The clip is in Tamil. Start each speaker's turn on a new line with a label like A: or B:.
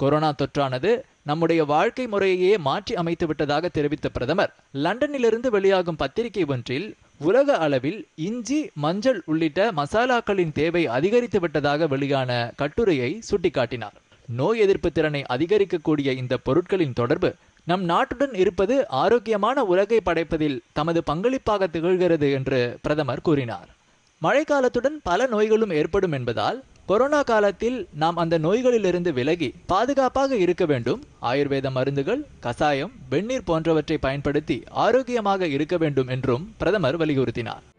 A: கொரோனா தொற்றானது நம்முடைய வாழ்க்கை முறையையே மாற்றி அமைத்து விட்டதாக தெரிவித்த பிரதமர் லண்டனிலிருந்து வெளியாகும் பத்திரிகை ஒன்றில் உலக அளவில் இஞ்சி மஞ்சள் உள்ளிட்ட மசாலாக்களின் தேவை அதிகரித்து விட்டதாக வெளியான கட்டுரையை சுட்டிக்காட்டினார் நோய் எதிர்ப்பு திறனை அதிகரிக்கக்கூடிய இந்த பொருட்களின் தொடர்பு நம் நாட்டுடன் இருப்பது ஆரோக்கியமான உலகை படைப்பதில் தமது பங்களிப்பாக திகழ்கிறது என்று பிரதமர் கூறினார் மழைக்காலத்துடன் பல நோய்களும் ஏற்படும் என்பதால் கொரோனா காலத்தில் நாம் அந்த நோய்களிலிருந்து விலகி பாதுகாப்பாக இருக்க வேண்டும் ஆயுர்வேத மருந்துகள் கசாயம் வெந்நீர் போன்றவற்றை பயன்படுத்தி ஆரோக்கியமாக இருக்க வேண்டும் என்றும் பிரதமர் வலியுறுத்தினார்